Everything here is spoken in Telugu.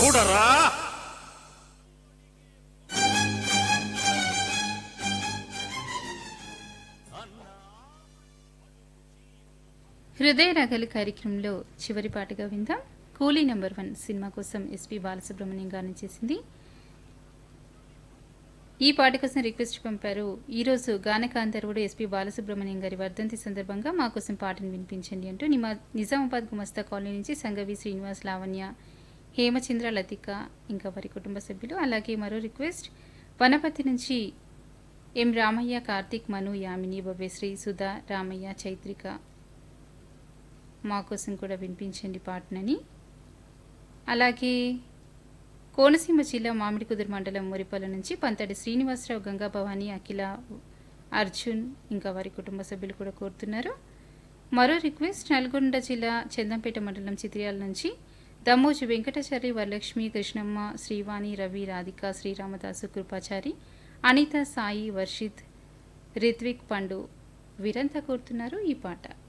చూడరా హృదయ రాగాలు కార్యక్రమంలో చివరి పాటగా విందాం కూలీ నెంబర్ వన్ సినిమా కోసం ఎస్పి బాలసుబ్రహ్మణ్యం గానం చేసింది ఈ పాట కోసం రిక్వెస్ట్ పంపారు ఈరోజు గానకాంతరువుడు ఎస్పి బాలసుబ్రహ్మణ్యం గారి వర్ధంతి సందర్భంగా మా కోసం పాటను వినిపించండి అంటూ నిమా నిజామాబాద్ గుమస్తా కాలనీ నుంచి సంగవి శ్రీనివాస్ లావణ్య హేమచంద్ర లతిక ఇంకా వారి కుటుంబ సభ్యులు అలాగే మరో రిక్వెస్ట్ వనపతి నుంచి ఎం రామయ్య కార్తీక్ మను యామిని భవ్యశ్రీ సుధా రామయ్య చైత్రిక మా కోసం కూడా వినిపించండి పాటనని అలాగే కోనసీమ జిల్లా మామిడికుదురు మండలం మురిపల్లి నుంచి పంతడి శ్రీనివాసరావు గంగా భవాని అఖిల అర్జున్ ఇంకా వారి కుటుంబ సభ్యులు కూడా కోరుతున్నారు మరో రిక్వెస్ట్ నల్గొండ జిల్లా చందంపేట మండలం చిత్రియాల నుంచి దమ్మోజు వెంకటాచారి వరలక్ష్మి కృష్ణమ్మ శ్రీవాణి రవి రాధిక శ్రీరామదాసు కృపాచారి అనిత సాయి వర్షిత్ రిత్విక్ పండు వీరంతా కోరుతున్నారు ఈ పాట